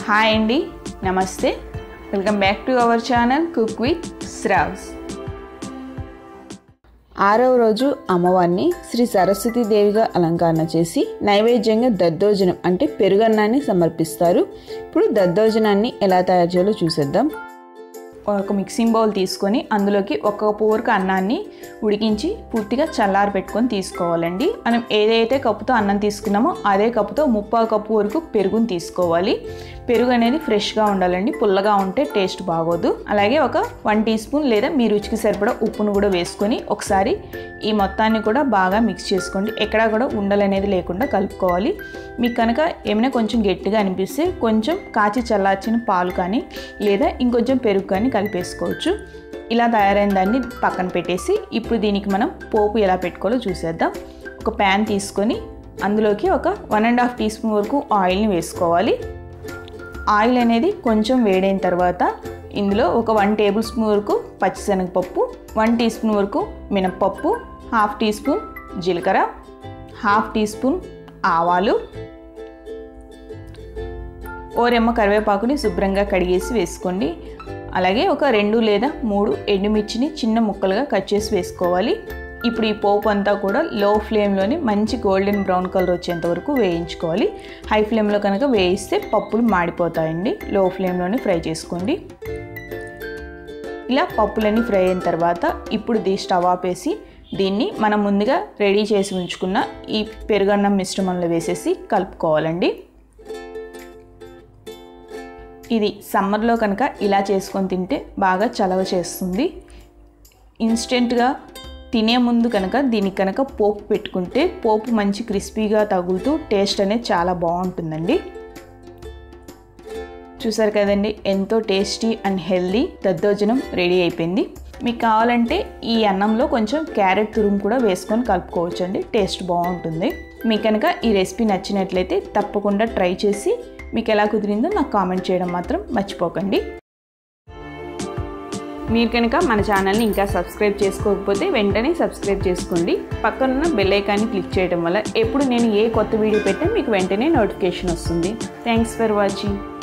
hi అండి నమస్తే welcome back to our channel cook with Sravs ఆరవ రోజు అమ్మవారిని శ్రీ సరస్వతి దేవిగా అలంకరణ చేసి నైవేద్యంగా దద్దోజనం అంటే పెరుగన్నాన్ని సమర్పిస్తారు ఇప్పుడు దద్దోజనాన్ని ఎలా తయారు చేయాలో చూసేద్దాం ఒక మిక్సింగ్ బౌల్ తీసుకొని అందులోకి ఒక కప్పు వరకు అన్నాన్ని ఉడికించి పూర్తిగా చల్లారి పెట్టుకొని తీసుకోవాలండి మనం ఏదైతే కప్పుతో అన్నం తీసుకున్నామో అదే కప్పుతో ముప్పా కప్పు వరకు పెరుగుని తీసుకోవాలి పెరుగు అనేది ఫ్రెష్గా ఉండాలండి పుల్లగా ఉంటే టేస్ట్ బాగోదు అలాగే ఒక వన్ టీ స్పూన్ లేదా మీ రుచికి సరిపడా ఉప్పును కూడా వేసుకొని ఒకసారి ఈ మొత్తాన్ని కూడా బాగా మిక్స్ చేసుకోండి ఎక్కడా కూడా ఉండలు అనేది లేకుండా కలుపుకోవాలి మీకు కనుక ఏమైనా కొంచెం గట్టిగా అనిపిస్తే కొంచెం కాచి చల్లార్చిన పాలు కానీ లేదా ఇంకొంచెం పెరుగు కానీ కలిపేసుకోవచ్చు ఇలా తయారైన దాన్ని పక్కన పెట్టేసి ఇప్పుడు దీనికి మనం పోపు ఎలా పెట్టుకోవాలో చూసేద్దాం ఒక ప్యాన్ తీసుకొని అందులోకి ఒక one and half teaspoon వరకు ఆయిల్ని వేసుకోవాలి ఆయిల్ అనేది కొంచెం వేడైన తర్వాత ఇందులో ఒక వన్ టేబుల్ స్పూన్ వరకు పచ్చిశనగపప్పు వన్ టీ స్పూన్ వరకు మినప్పప్పు హాఫ్ టీ స్పూన్ జీలకర్ర హాఫ్ టీ స్పూన్ ఆవాలు ఓరెమ్మ కరివేపాకుని శుభ్రంగా కడిగేసి వేసుకోండి అలాగే ఒక రెండు లేదా మూడు ఎండుమిర్చిని చిన్న ముక్కలుగా కట్ చేసి వేసుకోవాలి ఇప్పుడు ఈ పోపు అంతా కూడా లో ఫ్లేమ్లోనే మంచి గోల్డెన్ బ్రౌన్ కలర్ వచ్చేంత వరకు వేయించుకోవాలి హై ఫ్లేమ్లో కనుక వేయిస్తే పప్పులు మాడిపోతాయండి లో ఫ్లేమ్లోనే ఫ్రై చేసుకోండి ఇలా పప్పులన్నీ ఫ్రై అయిన తర్వాత ఇప్పుడు దీ స్టవ్ ఆపేసి దీన్ని మనం ముందుగా రెడీ చేసి ఉంచుకున్న ఈ పెరుగన్నం మిశ్రమంలో వేసేసి కలుపుకోవాలండి ఇది సమ్మర్లో కనుక ఇలా చేసుకొని తింటే బాగా చలవ చేస్తుంది ఇన్స్టెంట్గా తినే ముందు కనుక దీనికి కనుక పోపు పెట్టుకుంటే పోపు మంచి క్రిస్పీగా తగులుతూ టేస్ట్ అనేది చాలా బాగుంటుందండి చూసారు కదండి ఎంతో టేస్టీ అండ్ హెల్దీ దద్దోజనం రెడీ అయిపోయింది మీకు కావాలంటే ఈ అన్నంలో కొంచెం క్యారెట్ తురుము కూడా వేసుకొని కలుపుకోవచ్చు అండి టేస్ట్ బాగుంటుంది మీకు కనుక ఈ రెసిపీ నచ్చినట్లయితే తప్పకుండా ట్రై చేసి మీకు ఎలా కుదిరిందో నాకు కామెంట్ చేయడం మాత్రం మర్చిపోకండి మీరు కనుక మన ఛానల్ని ఇంకా సబ్స్క్రైబ్ చేసుకోకపోతే వెంటనే సబ్స్క్రైబ్ చేసుకోండి పక్కనున్న బెల్ ఐకాన్ని క్లిక్ చేయడం వల్ల ఎప్పుడు నేను ఏ కొత్త వీడియో పెట్టినా మీకు వెంటనే నోటిఫికేషన్ వస్తుంది థ్యాంక్స్ ఫర్ వాచింగ్